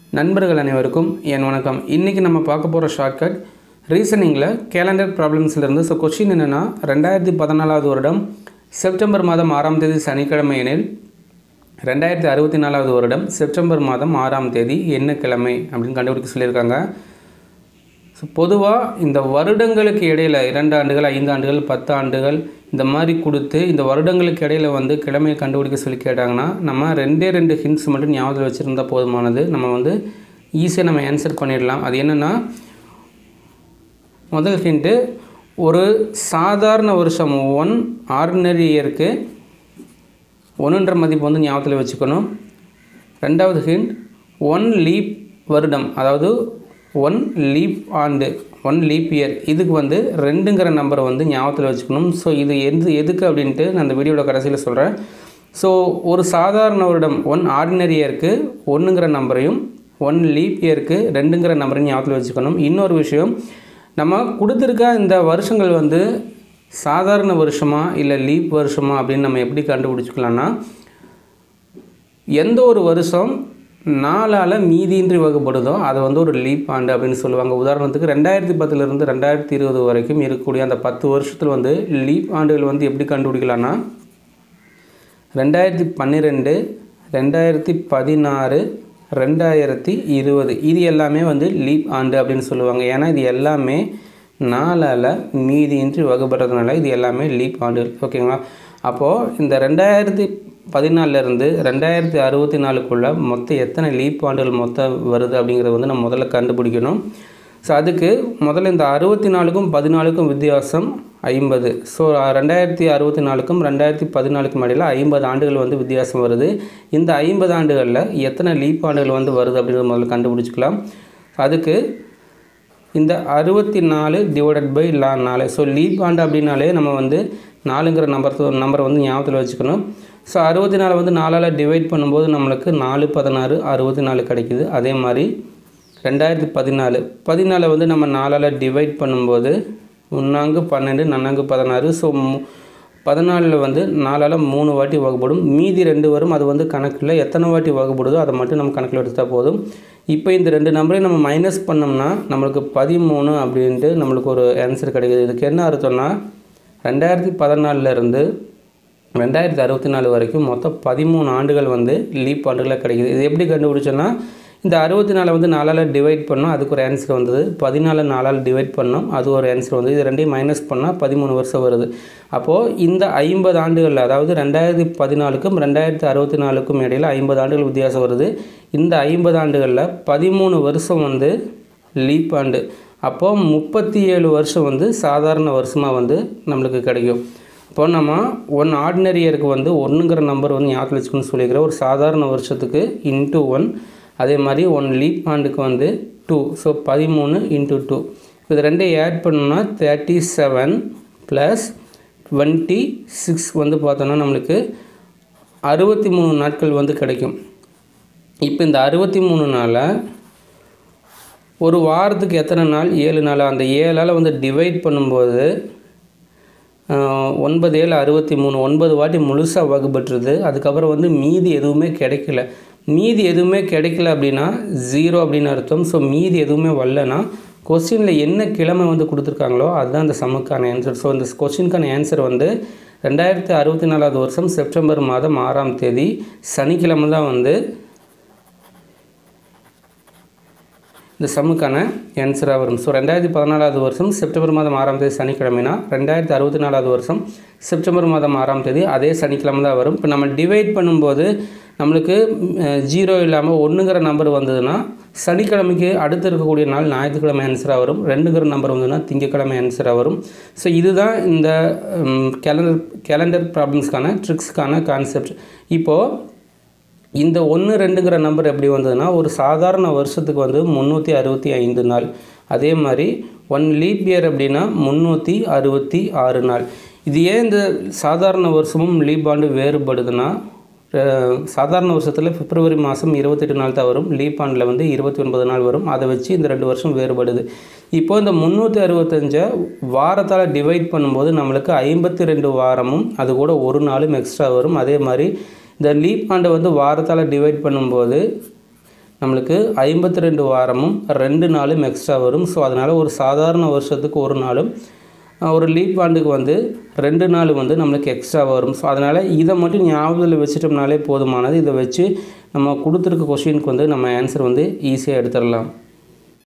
நண்பர்கள் அனைவருக்கும் என் வணக்கம் இன்றைக்கி நம்ம பார்க்க போகிற ஷார்ட்கட் ரீசனிங்கில் கேலண்டர் ப்ராப்ளம்ஸ்லேருந்து ஸோ கொஸ்டின் என்னென்னா ரெண்டாயிரத்தி பதினாலாவது வருடம் செப்டம்பர் மாதம் ஆறாம் தேதி சனிக்கிழமை எனில் ரெண்டாயிரத்தி அறுபத்தி நாலாவது வருடம் செப்டம்பர் மாதம் ஆறாம் தேதி என்ன கிழமை அப்படின்னு கண்டுபிடிக்க சொல்லியிருக்காங்க ஸோ பொதுவாக இந்த வருடங்களுக்கு இடையில் இரண்டு ஆண்டுகள் ஐந்து ஆண்டுகள் பத்து ஆண்டுகள் இந்த மாதிரி கொடுத்து இந்த வருடங்களுக்கு இடையில் வந்து கிழமையை கண்டுபிடிக்க சொல்லி கேட்டாங்கன்னா நம்ம ரெண்டே ரெண்டு ஹிண்ட்ஸ் மட்டும் ஞாபகத்தில் வச்சுருந்தா போதுமானது நம்ம வந்து ஈஸியாக நம்ம ஆன்சர் பண்ணிடலாம் அது என்னென்னா முதல் ஹிண்ட்டு ஒரு சாதாரண வருஷம் ஒன் ஆர்டினரி இயருக்கு ஒன்றுன்ற மதிப்பு வந்து ஞாபகத்தில் வச்சுக்கணும் ரெண்டாவது ஹிண்ட் ஒன் லீப் வருடம் அதாவது ஒன் லீப் ஆண்டு ஒன் லீப் இயர் இதுக்கு வந்து ரெண்டுங்கிற நம்பரை வந்து ஞாபகத்தில் வச்சுக்கணும் ஸோ இது எது எதுக்கு அப்படின்ட்டு நான் அந்த வீடியோட கடைசியில் சொல்கிறேன் ஸோ ஒரு சாதாரண வருடம் ஒன் ஆர்டினரி இயருக்கு ஒன்றுங்கிற நம்பரையும் ஒன் லீப் இயருக்கு ரெண்டுங்கிற நம்பரையும் ஞாபகத்தில் வச்சுக்கணும் இன்னொரு விஷயம் நம்ம கொடுத்துருக்க இந்த வருஷங்கள் வந்து சாதாரண வருஷமா இல்லை லீப் வருஷமா அப்படின்னு நம்ம எப்படி கண்டுபிடிச்சிக்கலாம்னா எந்த ஒரு வருஷம் நாலால் மீதியின்றி வகுப்படுதோ அதை வந்து ஒரு லீப் ஆண்டு அப்படின்னு சொல்லுவாங்க உதாரணத்துக்கு ரெண்டாயிரத்தி பத்துலேருந்து ரெண்டாயிரத்தி இருபது வரைக்கும் இருக்கக்கூடிய அந்த பத்து வருஷத்தில் வந்து லீப் ஆண்டுகள் வந்து எப்படி கண்டுபிடிக்கலாம்னா ரெண்டாயிரத்தி பன்னிரெண்டு ரெண்டாயிரத்தி பதினாறு ரெண்டாயிரத்தி இருபது இது எல்லாமே வந்து லீப் ஆண்டு அப்படின்னு சொல்லுவாங்க ஏன்னா இது எல்லாமே நாலால் மீதியின்றி வகுப்படுறதுனால இது எல்லாமே லீப் ஆண்டுகள் ஓகேங்களா அப்போது இந்த ரெண்டாயிரத்தி பதினாலிருந்து ரெண்டாயிரத்தி அறுபத்தி நாலுக்குள்ளே மொத்தம் எத்தனை லீப் ஆண்டுகள் மொத்தம் வருது அப்படிங்கிறத வந்து நம்ம முதல்ல கண்டுபிடிக்கணும் ஸோ அதுக்கு முதல்ல இந்த அறுபத்தி நாலுக்கும் பதினாலுக்கும் வித்தியாசம் ஐம்பது ஸோ ரெண்டாயிரத்தி அறுபத்தி நாலுக்கும் ரெண்டாயிரத்தி பதினாலுக்கும் இடையில் ஐம்பது ஆண்டுகள் வந்து வித்தியாசம் வருது இந்த ஐம்பது ஆண்டுகளில் எத்தனை லீப் ஆண்டுகள் வந்து வருது அப்படிங்கிறத முதல்ல கண்டுபிடிச்சிக்கலாம் அதுக்கு இந்த அறுபத்தி நாலு டிவைடட் பை லா நாலு ஸோ லீப் ஆண்டு அப்படின்னாலே நம்ம வந்து நாலுங்கிற நம்பர் நம்பரை வந்து ஞாபகத்தில் வச்சுக்கணும் ஸோ அறுபத்தி நாலு வந்து நாலால் டிவைட் பண்ணும்போது நம்மளுக்கு நாலு பதினாறு அறுபத்தி நாலு கிடைக்குது அதே மாதிரி ரெண்டாயிரத்தி பதினாலு பதினாலை வந்து நம்ம நாலால் டிவைட் பண்ணும்போது ஒன்றாங்கு பன்னெண்டு நன்னாங்கு பதினாறு ஸோ பதினாலில் வந்து நாலால் மூணு வாட்டி வகுப்படும் மீதி ரெண்டு வரும் அது வந்து கணக்கில் எத்தனை வாட்டி வகுப்படுதோ அதை மட்டும் நம்ம கணக்கில் எடுத்தால் போதும் இப்போ இந்த ரெண்டு நம்பரையும் நம்ம மைனஸ் பண்ணோம்னா நம்மளுக்கு பதிமூணு அப்படின்ட்டு நம்மளுக்கு ஒரு ஆன்சர் கிடைக்குது இதுக்கு என்ன அர்த்தம்னா ரெண்டாயிரத்தி பதினாலிருந்து ரெண்டாயிரத்தி அறுபத்தி நாலு வரைக்கும் மொத்தம் பதிமூணு ஆண்டுகள் வந்து லீப் ஆண்டுகளாக கிடைக்குது இது எப்படி கண்டுபிடிச்சோன்னா இந்த அறுபத்தி நாலை வந்து நாலால் டிவைட் பண்ணோம் அதுக்கு ஒரு ஆன்சர் வந்தது பதினாலு நாலால் டிவைட் பண்ணோம் அது ஒரு ஆன்சர் வந்தது இது ரெண்டையும் மைனஸ் பண்ணால் பதிமூணு வருஷம் வருது அப்போது இந்த ஐம்பது ஆண்டுகளில் அதாவது ரெண்டாயிரத்தி பதினாலுக்கும் ரெண்டாயிரத்தி அறுபத்தி நாலுக்கும் இடையில் ஐம்பது ஆண்டுகள் வித்தியாசம் வருது இந்த ஐம்பது ஆண்டுகளில் பதிமூணு வருஷம் வந்து லீப் ஆண்டு அப்போது முப்பத்தி ஏழு வருஷம் வந்து சாதாரண வருஷமாக வந்து நம்மளுக்கு கிடைக்கும் இப்போ நம்ம ஒன் ஆர்டினரி இயருக்கு வந்து ஒன்றுங்கிற நம்பர் வந்து ஞாபகம் வச்சுக்கணும்னு சொல்லிக்கிறேன் ஒரு சாதாரண வருஷத்துக்கு இன்ட்டு ஒன் அதே மாதிரி ஒன் லீப் ஆண்டுக்கு வந்து டூ ஸோ பதிமூணு இன்ட்டு டூ இது ரெண்டையும் ஆட் பண்ணோம்னா thirty seven plus twenty six வந்து பார்த்தோன்னா நம்மளுக்கு அறுபத்தி மூணு நாட்கள் வந்து கிடைக்கும் இப்போ இந்த அறுபத்தி மூணு நாளில் ஒரு வாரத்துக்கு எத்தனை நாள் ஏழு நாள் அந்த ஏழால் வந்து டிவைட் பண்ணும்போது ஒன்பது ஏழு அறுபத்தி மூணு ஒன்பது வாட்டி முழுசாக வகுப்பட்டுருது அதுக்கப்புறம் வந்து மீதி எதுவுமே கிடைக்கல மீதி எதுவுமே கிடைக்கல அப்படின்னா ஜீரோ அப்படின்னு அர்த்தம் ஸோ மீதி எதுவுமே வரலனா கொஸ்டினில் என்ன கிழமை வந்து கொடுத்துருக்காங்களோ அதுதான் அந்த சம்முக்கான ஆன்சர் ஸோ இந்த கொஸ்டினுக்கான ஆன்சர் வந்து ரெண்டாயிரத்தி அறுபத்தி நாலாவது வருஷம் செப்டம்பர் மாதம் ஆறாம் தேதி சனிக்கிழமை தான் வந்து இந்த சம்முக்கான ஆன்சராக வரும் ஸோ ரெண்டாயிரத்தி பதினாலாவது வருஷம் செப்டம்பர் மாதம் ஆறாம் தேதி சனிக்கிழமைனா ரெண்டாயிரத்தி அறுபத்தி நாலாவது வருஷம் செப்டம்பர் மாதம் ஆறாம் தேதி அதே சனிக்கிழமை தான் வரும் இப்போ நம்ம டிவைட் பண்ணும்போது நம்மளுக்கு ஜீரோ இல்லாமல் ஒன்றுங்கிற நம்பர் வந்ததுன்னா சனிக்கிழமைக்கு அடுத்து இருக்கக்கூடிய நாள் ஞாயிற்றுக்கிழமை ஆன்சராக வரும் ரெண்டுங்கிற நம்பர் வந்ததுன்னா திங்கக்கிழமை ஆன்சராக வரும் ஸோ இதுதான் இந்த கேலண்டர் கேலண்டர் ப்ராப்ளம்ஸ்க்கான ட்ரிக்ஸ்க்கான கான்செப்ட் இப்போது இந்த ஒன்று ரெண்டுங்கிற நம்பர் எப்படி வந்ததுன்னா ஒரு சாதாரண வருஷத்துக்கு வந்து முந்நூற்றி அறுபத்தி ஐந்து நாள் அதே மாதிரி ஒன் லீப் இயர் அப்படின்னா முந்நூற்றி அறுபத்தி ஆறு நாள் இது ஏன் இந்த சாதாரண வருஷமும் லீப் ஆண்டு வேறுபடுதுன்னா சாதாரண வருஷத்தில் பிப்ரவரி மாதம் இருபத்தெட்டு நாள் தான் வரும் லீப் ஆண்டில் வந்து இருபத்தி ஒன்பது நாள் வரும் அதை வச்சு இந்த ரெண்டு வருஷம் வேறுபடுது இப்போ இந்த முந்நூற்றி அறுபத்தஞ்சை வாரத்தால் டிவைட் பண்ணும்போது நம்மளுக்கு ஐம்பத்தி ரெண்டு வாரமும் அது கூட ஒரு நாளும் எக்ஸ்ட்ரா வரும் அதே மாதிரி இந்த லீப் ஆண்டை வந்து வாரத்தால் டிவைட் பண்ணும்போது நம்மளுக்கு ஐம்பத்தி ரெண்டு வாரமும் ரெண்டு நாளும் எக்ஸ்ட்ரா வரும் ஸோ அதனால் ஒரு சாதாரண வருஷத்துக்கு ஒரு நாளும் அஹ், ஒரு லீப் ஆண்டுக்கு வந்து ரெண்டு நாள் வந்து நம்மளுக்கு எக்ஸ்ட்ரா வரும் ஸோ அதனால் இதை மட்டும் ஞாபகத்தில் வச்சுட்டோம்னாலே போதுமானது இதை வச்சு நம்ம கொடுத்துருக்க கொஷினுக்கு வந்து நம்ம ஆன்சர் வந்து ஈஸியாக எடுத்துடலாம்